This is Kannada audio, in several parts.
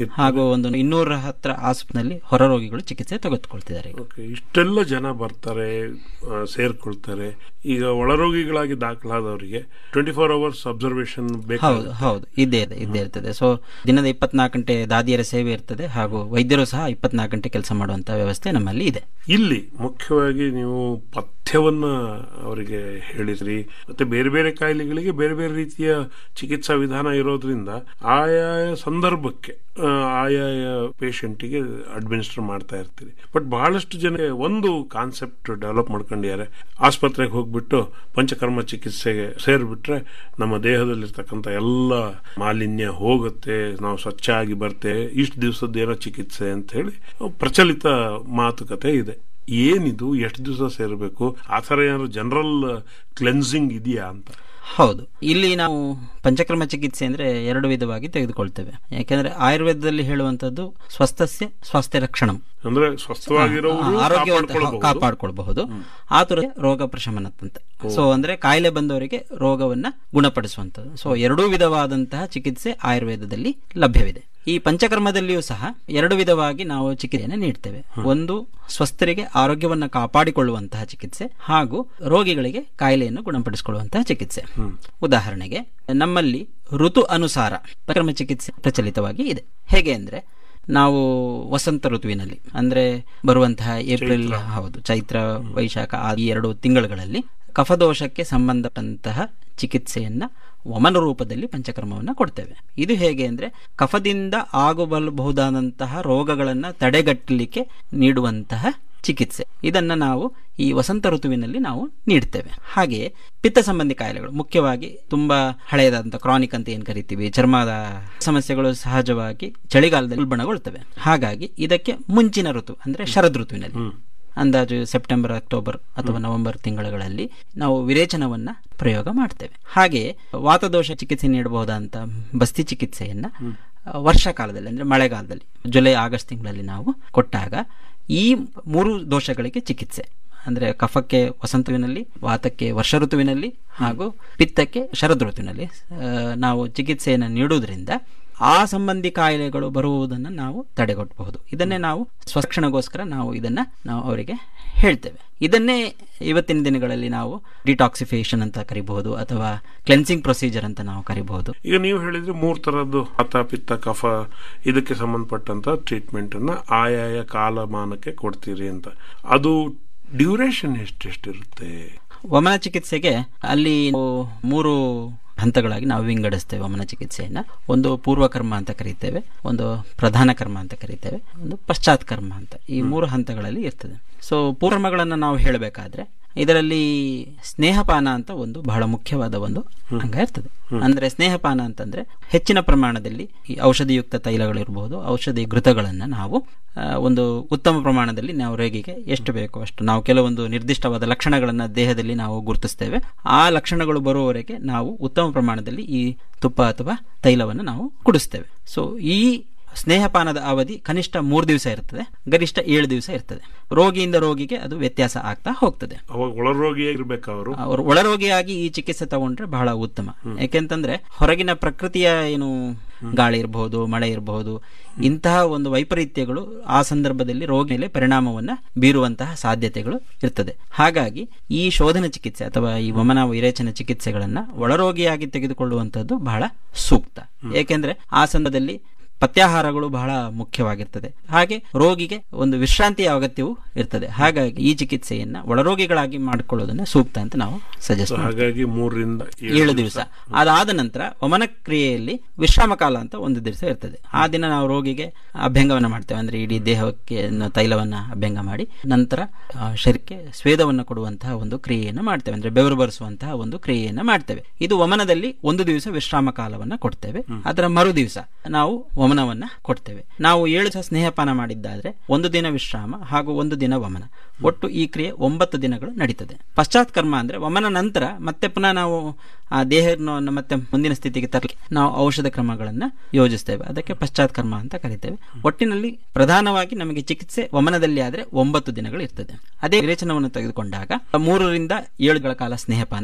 ಹಾಗೂ ಒಂದು ಇನ್ನೂರ ಹತ್ರ ಆಸ್ಪತ್ರೆಯಲ್ಲಿ ಹೊರ ರೋಗಿಗಳು ಚಿಕಿತ್ಸೆ ತೆಗೆದುಕೊಳ್ತಿದ್ದಾರೆ ಈಗ. ಓಕೆ ಇಷ್ಟೆಲ್ಲ ಜನ ಬರ್ತಾರೆ ಆ, ಸೇರ್ಕೊಳ್ತಾರೆ ಈಗ ಒಳರೋಗಿಗಳಾಗಿ ದಾಖಲಾದವರಿಗೆ ಟ್ವೆಂಟಿ ಫೋರ್ ಅವರ್ಸ್ ಅಬ್ಸರ್ವೇಷನ್ ಬೇಕು ಹೌದು ಹೌದು ಇದ್ದೇ ಇದೆ ಇದ್ದೇ ಇರ್ತದೆ ಸೊ ದಿನದ ಇಪ್ಪತ್ನಾಲ್ಕು ಗಂಟೆ ದಾದಿಯರ ಸೇವೆ ಇರ್ತದೆ ಹಾಗೂ ವೈದ್ಯರು ಸಹ ಇಪ್ಪತ್ನಾಲ್ಕು ಗಂಟೆ ಕೆಲಸ ಮಾಡುವಂತ ವ್ಯವಸ್ಥೆ ನಮ್ಮಲ್ಲಿ ಇದೆ ಇಲ್ಲಿ ಮುಖ್ಯವಾಗಿ ನೀವು ಪಥ್ಯವನ್ನ ಅವರಿಗೆ ಹೇಳಿದ್ರಿ ಮತ್ತೆ ಬೇರೆ ಬೇರೆ ಕಾಯಿಲೆಗಳಿಗೆ ಬೇರೆ ಬೇರೆ ರೀತಿಯ ಚಿಕಿತ್ಸಾ ವಿಧಾನ ಇರೋದ್ರಿಂದ ಆಯಾಯ ಸಂದರ್ಭಕ್ಕೆ ಆ, ಆಯಾಯ ಪೇಷಂಟಿಗೆ ಅಡ್ಮಿನಿಸ್ಟರ್ ಮಾಡ್ತಾ ಇರ್ತೀರಿ ಬಟ್ ಬಹಳಷ್ಟು ಜನ ಒಂದು ಕಾನ್ಸೆಪ್ಟ್ ಡೆವಲಪ್ ಮಾಡ್ಕೊಂಡಿದ್ದಾರೆ ಆಸ್ಪತ್ರೆಗೆ ಹೋಗ್ಬಿಟ್ಟು ಪಂಚಕರ್ಮ ಚಿಕಿತ್ಸೆಗೆ ಸೇರ್ಬಿಟ್ರೆ ನಮ್ಮ ದೇಹದಲ್ಲಿರ್ತಕ್ಕಂಥ ಎಲ್ಲ ಮಾಲಿನ್ಯ ಹೋಗುತ್ತೆ ನಾವು ಸ್ವಚ್ಛ ಆಗಿ ಬರ್ತೇವೆ ಇಷ್ಟು ದಿವಸದ ಏನೋ ಚಿಕಿತ್ಸೆ ಅಂತ ಹೇಳಿ ಪ್ರಚಲಿತ ಮಾತುಕತೆ ಇದೆ ಏನಿದು ಎಷ್ಟು ದಿವಸ ಸೇರಬೇಕು ಆ ಥರ ಏನಾದ್ರು ಜನರಲ್ ಕ್ಲೆನ್ಸಿಂಗ್ ಇದೆಯಾ ಅಂತ ಹೌದು ಇಲ್ಲಿ ನಾವು ಪಂಚಕ್ರಮ ಚಿಕಿತ್ಸೆ ಅಂದ್ರೆ ಎರಡು ವಿಧವಾಗಿ ತೆಗೆದುಕೊಳ್ತೇವೆ ಯಾಕೆಂದ್ರೆ ಆಯುರ್ವೇದದಲ್ಲಿ ಹೇಳುವಂತದ್ದು ಸ್ವಸ್ಥಸ್ಯ ಸ್ವಾಸ್ಥ್ಯ ರಕ್ಷಣಂ ಅಂದ್ರೆ ಸ್ವಸ್ಥವಾಗಿರೋರು ಆರೋಗ್ಯವಂತ ಕಾಪಾಡ್ಕೊಳ್ಬಹುದು. ಕಾಪಾಡ್ಕೊಳ್ಬಹುದು ಆತುರ ರೋಗ ಪ್ರಶಮನತ್ತಂತೆ ಸೊ ಅಂದ್ರೆ ಕಾಯಿಲೆ ಬಂದವರಿಗೆ ರೋಗವನ್ನ ಗುಣಪಡಿಸುವಂತದ್ದು ಸೊ ಎರಡೂ ವಿಧವಾದಂತಹ ಚಿಕಿತ್ಸೆ ಆಯುರ್ವೇದದಲ್ಲಿ ಲಭ್ಯವಿದೆ ಈ ಪಂಚಕರ್ಮದಲ್ಲಿಯೂ ಸಹ ಎರಡು ವಿಧವಾಗಿ ನಾವು ಚಿಕಿತ್ಸೆಯನ್ನು ನೀಡ್ತೇವೆ ಒಂದು ಸ್ವಸ್ಥರಿಗೆ ಆರೋಗ್ಯವನ್ನ ಕಾಪಾಡಿಕೊಳ್ಳುವಂತಹ ಚಿಕಿತ್ಸೆ ಹಾಗೂ ರೋಗಿಗಳಿಗೆ ಕಾಯಿಲೆಯನ್ನು ಗುಣಪಡಿಸಿಕೊಳ್ಳುವಂತಹ ಚಿಕಿತ್ಸೆ ಉದಾಹರಣೆಗೆ ನಮ್ಮಲ್ಲಿ ಋತು ಅನುಸಾರ ಪಂಚಕರ್ಮ ಚಿಕಿತ್ಸೆ ಪ್ರಚಲಿತವಾಗಿ ಇದೆ ಹೇಗೆ ಅಂದ್ರೆ ನಾವು ವಸಂತ ಋತುವಿನಲ್ಲಿ ಅಂದ್ರೆ ಬರುವಂತಹ ಏಪ್ರಿಲ್ ಹೌದು ಚೈತ್ರ ವೈಶಾಖ ಆ ಈ ಎರಡು ತಿಂಗಳುಗಳಲ್ಲಿ ಕಫದೋಷಕ್ಕೆ ಸಂಬಂಧಪಟ್ಟಂತಹ ಚಿಕಿತ್ಸೆಯನ್ನ ವಮನ ರೂಪದಲ್ಲಿ ಪಂಚಕರ್ಮವನ್ನ ಕೊಡ್ತೇವೆ ಇದು ಹೇಗೆ ಅಂದ್ರೆ ಕಫದಿಂದ ಆಗಬಲ್ಲಬಹುದಾದಂತಹ ರೋಗಗಳನ್ನ ತಡೆಗಟ್ಟಲಿಕ್ಕೆ ನೀಡುವಂತಹ ಚಿಕಿತ್ಸೆ ಇದನ್ನ ನಾವು ಈ ವಸಂತ ಋತುವಿನಲ್ಲಿ ನಾವು ನೀಡ್ತೇವೆ ಹಾಗೆಯೇ ಪಿತ್ತ ಸಂಬಂಧಿ ಕಾಯಿಲೆಗಳು ಮುಖ್ಯವಾಗಿ ತುಂಬಾ ಹಳೆಯದಾದಂಥ ಕ್ರಾನಿಕ್ ಅಂತ ಏನ್ ಕರಿತೀವಿ ಚರ್ಮದ ಸಮಸ್ಯೆಗಳು ಸಹಜವಾಗಿ ಚಳಿಗಾಲದಲ್ಲಿ ಉಲ್ಬಣಗೊಳ್ತವೆ ಹಾಗಾಗಿ ಇದಕ್ಕೆ ಮುಂಚಿನ ಋತು ಅಂದ್ರೆ ಶರದ್ ಋತುವಿನಲ್ಲಿ ಅಂದಾಜು ಸೆಪ್ಟೆಂಬರ್ ಅಕ್ಟೋಬರ್ ಅಥವಾ ನವೆಂಬರ್ ತಿಂಗಳುಗಳಲ್ಲಿ ನಾವು ವಿರೇಚನವನ್ನ ಪ್ರಯೋಗ ಮಾಡ್ತೇವೆ ಹಾಗೆಯೇ ವಾತದೋಷ ಚಿಕಿತ್ಸೆ ನೀಡಬಹುದಂತ ಬಸ್ತಿ ಚಿಕಿತ್ಸೆಯನ್ನ ಆ, ವರ್ಷಕಾಲದಲ್ಲಿ ಅಂದ್ರೆ ಮಳೆಗಾಲದಲ್ಲಿ ಜುಲೈ ಆಗಸ್ಟ್ ತಿಂಗಳಲ್ಲಿ ನಾವು ಕೊಟ್ಟಾಗ ಈ ಮೂರು ದೋಷಗಳಿಗೆ ಚಿಕಿತ್ಸೆ ಅಂದ್ರೆ ಕಫಕ್ಕೆ ವಸಂತ ಋತುವಿನಲ್ಲಿ ವಾತಕ್ಕೆ ವರ್ಷ ಋತುವಿನಲ್ಲಿ ಹಾಗೂ ಪಿತ್ತಕ್ಕೆ ಶರದ್ ಋತುವಿನಲ್ಲಿ ಆ, ನಾವು ಚಿಕಿತ್ಸೆಯನ್ನು ನೀಡುವುದರಿಂದ ಆ ಸಂಬಂಧಿ ಕಾಯಿಲೆಗಳು ಬರುವುದನ್ನು ನಾವು ತಡೆಗಟ್ಟಬಹುದು ಇದನ್ನೇ ನಾವು ಸ್ವರಕ್ಷಣೆಗೋಸ್ಕರ ನಾವು ಇದನ್ನ ನಾವು ಅವರಿಗೆ ಹೇಳ್ತೇವೆ ಇದನ್ನೇ ಇವತ್ತಿನ ದಿನಗಳಲ್ಲಿ ನಾವು ಡಿಟಾಕ್ಸಿಫಿಕೇಶನ್ ಅಂತ ಕರಿಬಹುದು ಅಥವಾ ಕ್ಲೆನ್ಸಿಂಗ್ ಪ್ರೊಸೀಜರ್ ಅಂತ ನಾವು ಕರಿಬಹುದು ಈಗ ನೀವು ಹೇಳಿದ್ರೆ ಮೂರ್ ತರದ್ದು ವಾತ ಪಿತ್ತ ಕಫ ಇದಕ್ಕೆ ಸಂಬಂಧಪಟ್ಟಂತ ಟ್ರೀಟ್ಮೆಂಟ್ ಅನ್ನ ಆಯಾಯ ಕಾಲಮಾನಕ್ಕೆ ಕೊಡ್ತೀರಿ ಅಂತ ಅದು ಡ್ಯೂರೇಷನ್ ಎಷ್ಟೆಷ್ಟಿರುತ್ತೆ ವಮನ ಚಿಕಿತ್ಸೆಗೆ ಅಲ್ಲಿ ನಾವು ಮೂರು ಹಂತಗಳಾಗಿ ನಾವು ವಿಂಗಡಿಸ್ತೇವೆ ವಮನ ಚಿಕಿತ್ಸೆಯನ್ನ ಒಂದು ಪೂರ್ವ ಕರ್ಮ ಅಂತ ಕರೀತೇವೆ ಒಂದು ಪ್ರಧಾನ ಕರ್ಮ ಅಂತ ಕರೀತೇವೆ ಒಂದು ಪಶ್ಚಾತ್ ಕರ್ಮ ಅಂತ ಈ ಮೂರು ಹಂತಗಳಲ್ಲಿ ಇರ್ತದೆ ಸೊ ಪೂರ್ವಕರ್ಮಗಳನ್ನು ನಾವು ಹೇಳಬೇಕಾದ್ರೆ ಇದರಲ್ಲಿ ಸ್ನೇಹಪಾನ ಅಂತ ಒಂದು ಬಹಳ ಮುಖ್ಯವಾದ ಒಂದು ಅಂಗ ಇರ್ತದೆ ಅಂದ್ರೆ ಸ್ನೇಹಪಾನ ಅಂತಂದ್ರೆ ಹೆಚ್ಚಿನ ಪ್ರಮಾಣದಲ್ಲಿ ಈ ಔಷಧಿಯುಕ್ತ ತೈಲಗಳಿರಬಹುದು ಔಷಧಿ ಘೃತಗಳನ್ನ ನಾವು ಆ, ಒಂದು ಉತ್ತಮ ಪ್ರಮಾಣದಲ್ಲಿ ನಾವು ರೋಗಿಗೆ ಎಷ್ಟು ಬೇಕೋ ಅಷ್ಟು ನಾವು ಕೆಲವೊಂದು ನಿರ್ದಿಷ್ಟವಾದ ಲಕ್ಷಣಗಳನ್ನ ದೇಹದಲ್ಲಿ ನಾವು ಗುರುತಿಸ್ತೇವೆ ಆ ಲಕ್ಷಣಗಳು ಬರುವವರೆಗೆ ನಾವು ಉತ್ತಮ ಪ್ರಮಾಣದಲ್ಲಿ ಈ ತುಪ್ಪ ಅಥವಾ ತೈಲವನ್ನು ನಾವು ಕುಡಿಸ್ತೇವೆ ಸೊ ಈ ಸ್ನೇಹಪಾನದ ಅವಧಿ ಕನಿಷ್ಠ ಮೂರು ದಿವಸ ಇರ್ತದೆ ಗರಿಷ್ಠ ಏಳು ದಿವಸ ಇರ್ತದೆ ರೋಗಿಯಿಂದ ರೋಗಿಗೆ ಅದು ವ್ಯತ್ಯಾಸ ಆಗ್ತಾ ಹೋಗ್ತದೆ ಅವಾಗ ಒಳರೋಗಿಯೇ ಇರ್ಬೇಕು ಅವರು ಅವರು ಒಳರೋಗಿಯಾಗಿ ಈ ಚಿಕಿತ್ಸೆ ತಗೊಂಡ್ರೆ ಬಹಳ ಉತ್ತಮ ಯಾಕೆಂತಂದ್ರೆ ಹೊರಗಿನ ಪ್ರಕೃತಿಯ ಏನು ಗಾಳಿ ಇರಬಹುದು ಮಳೆ ಇರಬಹುದು ಇಂತಹ ಒಂದು ವೈಪರೀತ್ಯಗಳು ಆ ಸಂದರ್ಭದಲ್ಲಿ ರೋಗಿ ಮೇಲೆ ಪರಿಣಾಮವನ್ನ ಬೀರುವಂತಹ ಸಾಧ್ಯತೆಗಳು ಇರ್ತದೆ ಹಾಗಾಗಿ ಈ ಶೋಧನ ಚಿಕಿತ್ಸೆ ಅಥವಾ ಈ ವಮನ ವಿರೇಚನ ಚಿಕಿತ್ಸೆಗಳನ್ನ ಒಳರೋಗಿಯಾಗಿ ತೆಗೆದುಕೊಳ್ಳುವಂತದ್ದು ಬಹಳ ಸೂಕ್ತ ಏಕೆಂದ್ರೆ ಆ ಸಂದರ್ಭದಲ್ಲಿ ಪಥ್ಯಾಹಾರಗಳು ಬಹಳ ಮುಖ್ಯವಾಗಿರ್ತದೆ ಹಾಗೆ ರೋಗಿಗೆ ಒಂದು ವಿಶ್ರಾಂತಿಯ ಅಗತ್ಯವೂ ಇರ್ತದೆ ಹಾಗಾಗಿ ಈ ಚಿಕಿತ್ಸೆಯನ್ನ ಒಳರೋಗಿಗಳಾಗಿ ಮಾಡಿಕೊಳ್ಳೋದನ್ನ ಸೂಕ್ತ ಅಂತ ನಾವು ಸಜೆಸ್ಟ್ ಹಾಗಾಗಿ ಮೂರರಿಂದ ಏಳು ದಿವಸ ಅದಾದ ನಂತರ ವಮನ ಕ್ರಿಯೆಯಲ್ಲಿ ವಿಶ್ರಾಮ ಕಾಲ ಅಂತ ಒಂದು ದಿವಸ ಇರ್ತದೆ ಆ ದಿನ ನಾವು ರೋಗಿಗೆ ಅಭ್ಯಂಗವನ್ನ ಮಾಡ್ತೇವೆ ಅಂದ್ರೆ ಇಡೀ ದೇಹಕ್ಕೆ ನ- ತೈಲವನ್ನ ಅಭ್ಯಂಗ ಮಾಡಿ ನಂತರ ಆ, ಶರೀರಕ್ಕೆ ಸ್ವೇದವನ್ನು ಕೊಡುವಂತಹ ಒಂದು ಕ್ರಿಯೆಯನ್ನು ಮಾಡ್ತೇವೆ ಅಂದ್ರೆ ಬೆವರು ಬರೆಸುವಂತಹ ಒಂದು ಕ್ರಿಯೆಯನ್ನು ಮಾಡ್ತೇವೆ ಇದು ವಮನದಲ್ಲಿ ಒಂದು ದಿವಸ ವಿಶ್ರಾಮ ಕಾಲವನ್ನ ಕೊಡ್ತೇವೆ ಅದರ ಮರು ದಿವಸ ನಾವು ವಮನವನ್ನ ಕೊಡ್ತೇವೆ ನಾವು ಏಳು ದಿವಸ ಸ್ನೇಹಪಾನ ಮಾಡಿದ್ದಾದ್ರೆ ಒಂದು ದಿನ ವಿಶ್ರಾಮ ಹಾಗೂ ಒಂದು ದಿನ ವಮನ ಒಟ್ಟು ಈ ಕ್ರಿಯೆ ಒಂಬತ್ತು ದಿನಗಳು ನಡೀತದೆ ಪಶ್ಚಾತ್ ಕರ್ಮ ಅಂದ್ರೆ ವಮನ ನಂತರ ಮತ್ತೆ ಪುನಃ ನಾವು ಆ ದೇಹವನ್ನು ಮತ್ತೆ ಮುಂದಿನ ಸ್ಥಿತಿಗೆ ತರಲಿಕ್ಕೆ ನಾವು ಔಷಧ ಕ್ರಮಗಳನ್ನ ಯೋಜಿಸ್ತೇವೆ ಅದಕ್ಕೆ ಪಶ್ಚಾತ್ ಕರ್ಮ ಅಂತ ಕರಿತೇವೆ ಒಟ್ಟಿನಲ್ಲಿ ಪ್ರಧಾನವಾಗಿ ನಮಗೆ ಚಿಕಿತ್ಸೆ ವಮನದಲ್ಲಿ ಆದ್ರೆ ಒಂಬತ್ತು ದಿನಗಳು ಇರ್ತದೆ ಅದೇ ವಿರೇಚನವನ್ನು ತೆಗೆದುಕೊಂಡಾಗ ಮೂರರಿಂದ ಏಳುಗಳ ಕಾಲ ಸ್ನೇಹಪಾನ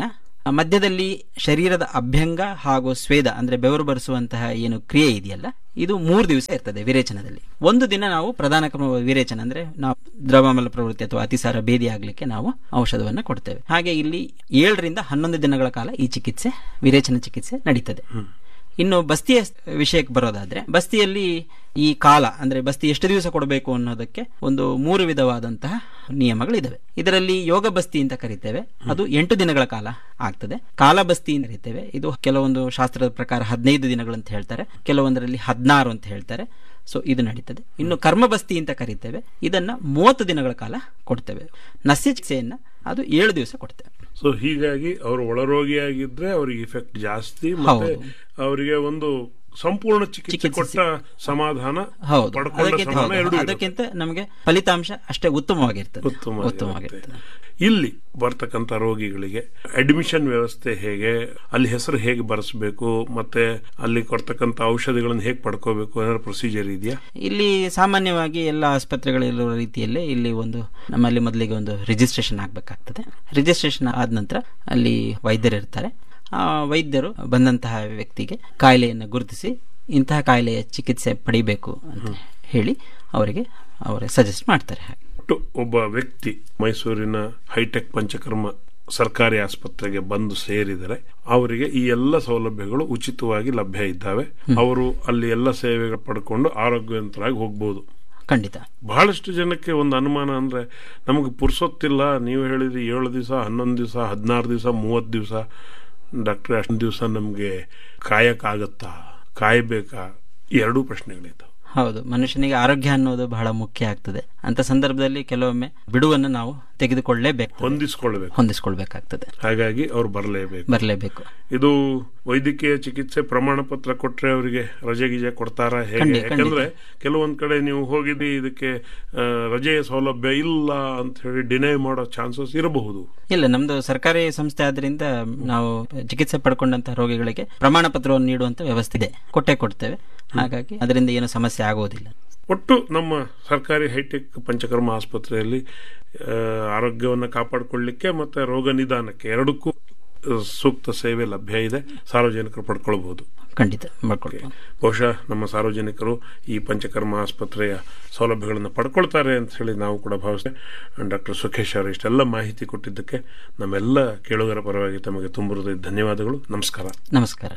ಮಧ್ಯದಲ್ಲಿ ಶರೀರದ ಅಭ್ಯಂಗ ಹಾಗೂ ಸ್ವೇದ ಅಂದ್ರೆ ಬೆವರು ಬರೆಸುವಂತಹ ಏನು ಕ್ರಿಯೆ ಇದೆಯಲ್ಲ ಇದು ಮೂರು ದಿವಸ ಇರ್ತದೆ ವಿರೇಚನದಲ್ಲಿ ಒಂದು ದಿನ ನಾವು ಪ್ರಧಾನ ಕ್ರಮ ವಿರೇಚನ ಅಂದ್ರೆ ನಾವು ದ್ರವಮಲ ಪ್ರವೃತ್ತಿ ಅಥವಾ ಅತಿಸಾರ ಭೇದಿ ಆಗ್ಲಿಕ್ಕೆ ನಾವು ಔಷಧವನ್ನು ಕೊಡ್ತೇವೆ ಹಾಗೆ ಇಲ್ಲಿ ಏಳರಿಂದ ಹನ್ನೊಂದು ದಿನಗಳ ಕಾಲ ಈ ಚಿಕಿತ್ಸೆ ವಿರೇಚನ ಚಿಕಿತ್ಸೆ ನಡೀತದೆ ಇನ್ನು ಬಸ್ತಿಯ ವಿಷಯಕ್ಕೆ ಬರೋದಾದ್ರೆ ಬಸ್ತಿಯಲ್ಲಿ ಈ ಕಾಲ ಅಂದ್ರೆ ಬಸ್ತಿ ಎಷ್ಟು ದಿವಸ ಕೊಡಬೇಕು ಅನ್ನೋದಕ್ಕೆ ಒಂದು ಮೂರು ವಿಧವಾದಂತಹ ನಿಯಮಗಳಿದಾವೆ ಇದರಲ್ಲಿ ಯೋಗ ಬಸ್ತಿ ಅಂತ ಕರಿತೇವೆ ಅದು ಎಂಟು ದಿನಗಳ ಕಾಲ ಆಗ್ತದೆ ಕಾಲ ಬಸ್ತಿ ಅಂತ ಕರಿತೇವೆ ಇದು ಕೆಲವೊಂದು ಶಾಸ್ತ್ರದ ಪ್ರಕಾರ ಹದಿನೈದು ದಿನಗಳು ಅಂತ ಹೇಳ್ತಾರೆ ಕೆಲವೊಂದರಲ್ಲಿ ಹದಿನಾರು ಅಂತ ಹೇಳ್ತಾರೆ ಸೊ ಇದು ನಡೀತದೆ ಇನ್ನು ಕರ್ಮಬಸ್ತಿ ಅಂತ ಕರಿತೇವೆ ಇದನ್ನ ಮೂವತ್ತು ದಿನಗಳ ಕಾಲ ಕೊಡ್ತೇವೆ ನಸ್ಯ ಚಿಕಿತ್ಸೆಯನ್ನ ಅದು ಏಳು ದಿವಸ ಕೊಡ್ತೇವೆ ಸೊ ಹೀಗಾಗಿ ಅವರು ಒಳರೋಗಿಯಾಗಿದ್ರೆ ಅವರಿಗೆ ಇಫೆಕ್ಟ್ ಜಾಸ್ತಿ ಮತ್ತೆ ಅವರಿಗೆ ಒಂದು ಸಂಪೂರ್ಣ ಚಿಕಿತ್ಸೆ ಕೊಟ್ಟ ಸಮಾಧಾನ ಹೌದು ಪಡ್ಕೊಂಡ ಅದಕ್ಕಿಂತ ಸಮಾಧಾನ ಹೌದು. ಎರಡೂ ಇರುತ್ತೆ. ಅದಕ್ಕಿಂತ ನಮಗೆ ಫಲಿತಾಂಶ ಅಷ್ಟೇ ಉತ್ತಮವಾಗಿರ್ತದೆ ಉತ್ತಮವಾಗಿರುತ್ತೆ. ಉತ್ತಮವಾಗಿರ್ತದೆ ಇಲ್ಲಿ ಬರ್ತಕ್ಕಂಥ ರೋಗಿಗಳಿಗೆ ಅಡ್ಮಿಷನ್ ವ್ಯವಸ್ಥೆ ಹೇಗೆ ಅಲ್ಲಿ ಹೆಸರು ಹೇಗೆ ಬರೆಸಬೇಕು ಮತ್ತೆ ಅಲ್ಲಿ ಕೊಡ್ತಕ್ಕಂಥ ಔಷಧಿಗಳನ್ನು ಹೇಗೆ ಪಡ್ಕೋಬೇಕು ಏನಾದ್ರು ಪ್ರೊಸೀಜರ್ ಇದೆಯಾ ಇಲ್ಲಿ ಸಾಮಾನ್ಯವಾಗಿ ಎಲ್ಲ ಆಸ್ಪತ್ರೆಗಳಿರುವ ರೀತಿಯಲ್ಲೇ ಇಲ್ಲಿ ಒಂದು ನಮ್ಮಲ್ಲಿ ಮೊದಲಿಗೆ ಒಂದು ರಿಜಿಸ್ಟ್ರೇಷನ್ ಆಗಬೇಕಾಗ್ತದೆ ರಿಜಿಸ್ಟ್ರೇಷನ್ ಆದ ನಂತರ ಅಲ್ಲಿ ವೈದ್ಯರು ಇರ್ತಾರೆ ಆ ವೈದ್ಯರು ಬಂದಂತಹ ವ್ಯಕ್ತಿಗೆ ಕಾಯಿಲೆಯನ್ನು ಗುರುತಿಸಿ ಇಂತಹ ಕಾಯಿಲೆಯ ಚಿಕಿತ್ಸೆ ಪಡಿಬೇಕು ಅಂತ ಹೇಳಿ ಅವರಿಗೆ ಅವರೇ ಸಜೆಸ್ಟ್ ಮಾಡ್ತಾರೆ ಹಾಗೆ ಒಟ್ಟು ಒಬ್ಬ ವ್ಯಕ್ತಿ ಮೈಸೂರಿನ ಹೈಟೆಕ್ ಪಂಚಕರ್ಮ ಸರ್ಕಾರಿ ಆಸ್ಪತ್ರೆಗೆ ಬಂದು ಸೇರಿದರೆ ಅವರಿಗೆ ಈ ಎಲ್ಲ ಸೌಲಭ್ಯಗಳು ಉಚಿತವಾಗಿ ಲಭ್ಯ ಇದ್ದಾವೆ ಅವರು ಅಲ್ಲಿ ಎಲ್ಲ ಸೇವೆಗಳು ಪಡ್ಕೊಂಡು ಆರೋಗ್ಯವಂತರಾಗಿ ಹೋಗ್ಬೋದು ಖಂಡಿತ ಬಹಳಷ್ಟು ಜನಕ್ಕೆ ಒಂದು ಅನುಮಾನ ಅಂದ್ರೆ ನಮಗೆ ಪುರ್ಸೊತ್ತಿಲ್ಲ ನೀವು ಹೇಳಿದ್ರಿ ಏಳು ದಿವಸ ಹನ್ನೊಂದು ದಿವಸ ಹದಿನಾರು ದಿವಸ ಮೂವತ್ತು ದಿವಸ ಡಾಕ್ಟರ್ ಅಷ್ಟು ದಿವಸ ನಮಗೆ ಕಾಯಕ್ಕಾಗತ್ತಾ ಕಾಯಬೇಕಾ ಎರಡೂ ಪ್ರಶ್ನೆಗಳಿದ್ದಾವೆ ಹೌದು ಮನುಷ್ಯನಿಗೆ ಆರೋಗ್ಯ ಅನ್ನೋದು ಬಹಳ ಮುಖ್ಯ ಆಗ್ತದೆ ಅಂತ ಸಂದರ್ಭದಲ್ಲಿ ಕೆಲವೊಮ್ಮೆ ಬಿಡುವನ್ನು ನಾವು ತೆಗೆದುಕೊಳ್ಳಲೇಬೇಕು ಹೊಂದಿಸ್ಕೊಳ್ಬೇಕು ಹೊಂದಿಸ್ಕೊಳ್ಬೇಕಾಗ್ತದೆ ಹಾಗಾಗಿ ಅವ್ರು ಬರಲೇಬೇಕು ಬರಲೇಬೇಕು ಇದು ವೈದ್ಯಕೀಯ ಚಿಕಿತ್ಸೆ ಪ್ರಮಾಣ ಪತ್ರ ಕೊಟ್ರೆ ಅವರಿಗೆ ರಜೆ ಗಿಜೆ ಕೊಡ್ತಾರ ಹೇಗೆ ಖಂಡಿತ, ಯಾಕಂದ್ರೆ ಕೆಲವೊಂದ್ ಕಡೆ ನೀವು ಹೋಗಿದ್ರಿ ಇದಕ್ಕೆ ಆ, ರಜೆಯ ಸೌಲಭ್ಯ ಇಲ್ಲ ಅಂತ ಹೇಳಿ ಡಿನೈ ಮಾಡೋ ಚಾನ್ಸಸ್ ಇರಬಹುದು ಇಲ್ಲ ನಮ್ದು ಸರ್ಕಾರಿ ಸಂಸ್ಥೆ ಆದ್ರಿಂದ ನಾವು ಚಿಕಿತ್ಸೆ ಪಡ್ಕೊಂಡಂತಹ ರೋಗಿಗಳಿಗೆ ಪ್ರಮಾಣ ಪತ್ರವನ್ನು ನೀಡುವಂತ ವ್ಯವಸ್ಥೆ ಇದೆ ಕೊಟ್ಟೆ ಕೊಡ್ತೇವೆ ಹಾಗಾಗಿ ಅದರಿಂದ ಏನು ಸಮಸ್ಯೆ ಆಗುವುದಿಲ್ಲ ಒಟ್ಟು ನಮ್ಮ ಸರ್ಕಾರಿ ಹೈಟೆಕ್ ಪಂಚಕರ್ಮ ಆಸ್ಪತ್ರೆಯಲ್ಲಿ ಆ, ಆರೋಗ್ಯವನ್ನು ಕಾಪಾಡಿಕೊಳ್ಳಿಕ್ಕೆ ಮತ್ತೆ ರೋಗ ನಿದಾನಕ್ಕೆ ಎರಡಕ್ಕೂ ಆ, ಸೂಕ್ತ ಸೇವೆ ಲಭ್ಯ ಇದೆ ಸಾರ್ವಜನಿಕರು ಪಡ್ಕೊಳ್ಬಹುದು ಖಂಡಿತ ಮಾಡ್ಕೊಳ್ಬೋದು ಬಹುಶಃ ನಮ್ಮ ಸಾರ್ವಜನಿಕರು ಈ ಪಂಚಕರ್ಮ ಆಸ್ಪತ್ರೆಯ ಸೌಲಭ್ಯಗಳನ್ನು ಪಡ್ಕೊಳ್ತಾರೆ ಅಂತ ಹೇಳಿ ನಾವು ಕೂಡ ಭಾವಿಸ್ತೇವೆ ಡಾಕ್ಟರ್ ಸುಖೇಶ್ ಅವರು ಇಷ್ಟೆಲ್ಲ ಮಾಹಿತಿ ಕೊಟ್ಟಿದ್ದಕ್ಕೆ ನಮ್ಮೆಲ್ಲ ಕೇಳುಗರ ಪರವಾಗಿ ತಮಗೆ ತುಂಬ ಹೃದಯದ ಧನ್ಯವಾದಗಳು ನಮಸ್ಕಾರ ನಮಸ್ಕಾರ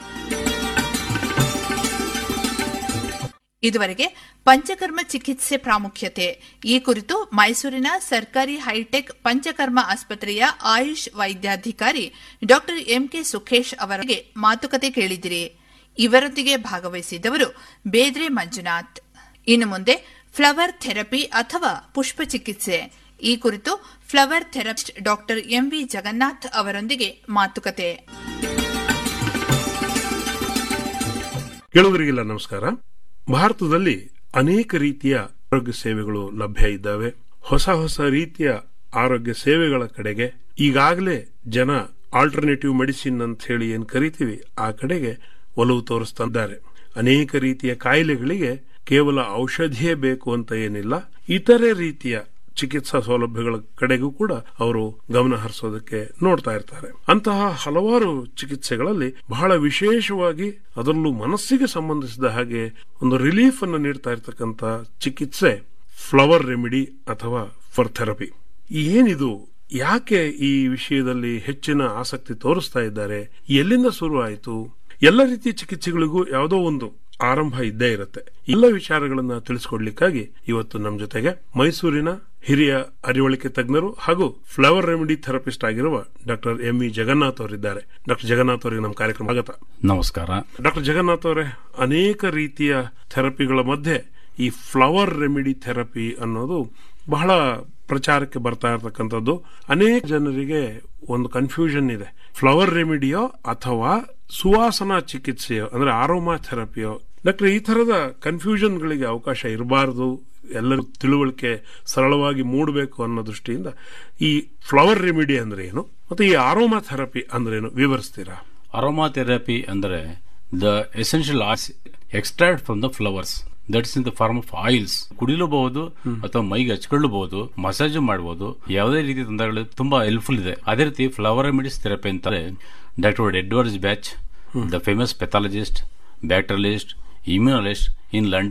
ಇದುವರೆಗೆ ಪಂಚಕರ್ಮ ಚಿಕಿತ್ಸೆ ಪ್ರಾಮುಖ್ಯತೆ ಈ ಕುರಿತು ಮೈಸೂರಿನ ಸರ್ಕಾರಿ ಹೈಟೆಕ್ ಪಂಚಕರ್ಮ ಆಸ್ಪತ್ರೆಯ ಆಯುಷ್ ವೈದ್ಯಾಧಿಕಾರಿ ಡಾಕ್ಟರ್ ಎಂಕೆ ಸುಖೇಶ್ ಅವರಿಗೆ ಮಾತುಕತೆ ಕೇಳಿದಿರಿ ಇವರೊಂದಿಗೆ ಭಾಗವಹಿಸಿದವರು ಬೇದ್ರೆ ಮಂಜುನಾಥ್ ಇನ್ನು ಮುಂದೆ ಫ್ಲವರ್ ಥೆರಪಿ ಅಥವಾ ಪುಷ್ಪ ಚಿಕಿತ್ಸೆ ಈ ಕುರಿತು flower therapist doctor M V Jagannath ಅವರೊಂದಿಗೆ ಮಾತುಕತೆ ಕೇಳುಗರಿಗೆಲ್ಲ ನಮಸ್ಕಾರ ಭಾರತದಲ್ಲಿ ಅನೇಕ ರೀತಿಯ ಆರೋಗ್ಯ ಸೇವೆಗಳು ಲಭ್ಯ ಇದ್ದಾವೆ ಹೊಸ ಹೊಸ ರೀತಿಯ ಆರೋಗ್ಯ ಸೇವೆಗಳ ಕಡೆಗೆ ಈಗಾಗಲೇ ಜನ ಆಲ್ಟರ್ನೇಟಿವ್ ಮೆಡಿಸಿನ್ ಅಂತ ಹೇಳಿ ಏನ್ ಕರಿತೀವಿ ಆ ಕಡೆಗೆ ಒಲವು ತೋರಿಸ್ತಾ ಇದ್ದಾರೆ ಅನೇಕ ರೀತಿಯ ಕಾಯಿಲೆಗಳಿಗೆ ಕೇವಲ ಔಷಧಿಯೇ ಬೇಕು ಅಂತ ಏನಿಲ್ಲ ಇತರೆ ರೀತಿಯ ಚಿಕಿತ್ಸಾ ಸೌಲಭ್ಯಗಳ ಕಡೆಗೂ ಕೂಡ ಅವರು ಗಮನ ಹರಿಸೋದಕ್ಕೆ ನೋಡ್ತಾ ಇರ್ತಾರೆ ಅಂತಹ ಹಲವಾರು ಚಿಕಿತ್ಸೆಗಳಲ್ಲಿ ಬಹಳ ವಿಶೇಷವಾಗಿ ಅದರಲ್ಲೂ ಮನಸ್ಸಿಗೆ ಸಂಬಂಧಿಸಿದ ಹಾಗೆ ಒಂದು ರಿಲೀಫ್ ಅನ್ನು ನೀಡ್ತಾ ಇರತಕ್ಕಂತ ಚಿಕಿತ್ಸೆ ಫ್ಲವರ್ ರೆಮಿಡಿ ಅಥವಾ ಫರ್ ಥೆರಪಿ ಏನಿದು ಯಾಕೆ ಈ ವಿಷಯದಲ್ಲಿ ಹೆಚ್ಚಿನ ಆಸಕ್ತಿ ತೋರಿಸ್ತಾ ಇದ್ದಾರೆ ಎಲ್ಲಿಂದ ಶುರು ಆಯಿತು ಎಲ್ಲ ರೀತಿಯ ಚಿಕಿತ್ಸೆಗಳಿಗೂ ಯಾವುದೋ ಒಂದು ಆರಂಭ ಇದ್ದೇ ಇರುತ್ತೆ ಎಲ್ಲ ವಿಚಾರಗಳನ್ನ ತಿಳಿಸ್ಕೊಡ್ಲಿಕ್ಕಾಗಿ ಇವತ್ತು ನಮ್ಮ ಜೊತೆಗೆ ಮೈಸೂರಿನ ಹಿರಿಯ ಅರಿವಳಿಕೆ ತಜ್ಞರು ಹಾಗೂ ಫ್ಲವರ್ ರೆಮಿಡಿ ಥೆರಪಿಸ್ಟ್ ಆಗಿರುವ ಡಾಕ್ಟರ್ ಎಂ ಇ ಜಗನ್ನಾಥ್ ಅವರಿದ್ದಾರೆ ಡಾಕ್ಟರ್ ಜಗನ್ನಾಥ್ ಅವರಿಗೆ ನಮ್ಮ ಕಾರ್ಯಕ್ರಮ ಸ್ವಾಗತ ನಮಸ್ಕಾರ ಡಾಕ್ಟರ್ ಜಗನ್ನಾಥ್ ಅವರೇ ಅನೇಕ ರೀತಿಯ ಥೆರಪಿಗಳ ಮಧ್ಯೆ ಈ ಫ್ಲವರ್ ರೆಮಿಡಿ ಥೆರಪಿ ಅನ್ನೋದು ಬಹಳ ಪ್ರಚಾರಕ್ಕೆ ಬರ್ತಾ ಇರತಕ್ಕಂಥದ್ದು ಅನೇಕ ಜನರಿಗೆ ಒಂದು ಕನ್ಫ್ಯೂಷನ್ ಇದೆ ಫ್ಲವರ್ ರೆಮಿಡಿಯೋ ಅಥವಾ ಸುವಾಸನಾ ಚಿಕಿತ್ಸೆಯೋ ಅಂದ್ರೆ ಆರೋಮಾ ಥೆರಪಿಯೋ ಡಾಕ್ಟರ್ ಈ ತರದ ಕನ್ಫ್ಯೂಷನ್ಗಳಿಗೆ ಅವಕಾಶ ಇರಬಾರದು ಎಲ್ಲರೂ ತಿಳುವಳಿಕೆ ಸರಳವಾಗಿ ಮೂಡಬೇಕು ಅನ್ನೋ ದೃಷ್ಟಿಯಿಂದ ಈ ಫ್ಲವರ್ ರೆಮಿಡಿ ಅಂದ್ರೆ ಏನು ಮತ್ತೆ ಈ ಆರೋಮಾ ಥೆರಪಿ ಅಂದ್ರೆ ಏನು ವಿವರಿಸ್ತೀರಾ ಅರೋಮಾ ಥೆರಪಿ ಅಂದರೆ the essential arts extract from the flowers that's in the form of oils ಕುಡಿಲೂಬಹುದು ಅಥವಾ ಮೈಗೆ ಹಚ್ಕೊಳ್ಳಬಹುದು ಮಸಾಜ್ ಮಾಡಬಹುದು ಯಾವುದೇ ರೀತಿ ತೊಂದರೆಗಳು ತುಂಬಾ ಹೆಲ್ಪ್ಫುಲ್ ಇದೆ ಅದೇ ರೀತಿ ಫ್ಲವರಮಿಡಿಸ್ ಥೆರಪಿ ಅಂತಾರೆ doctor Edwards Bach the famous pathologist bacteriologist immunologist in London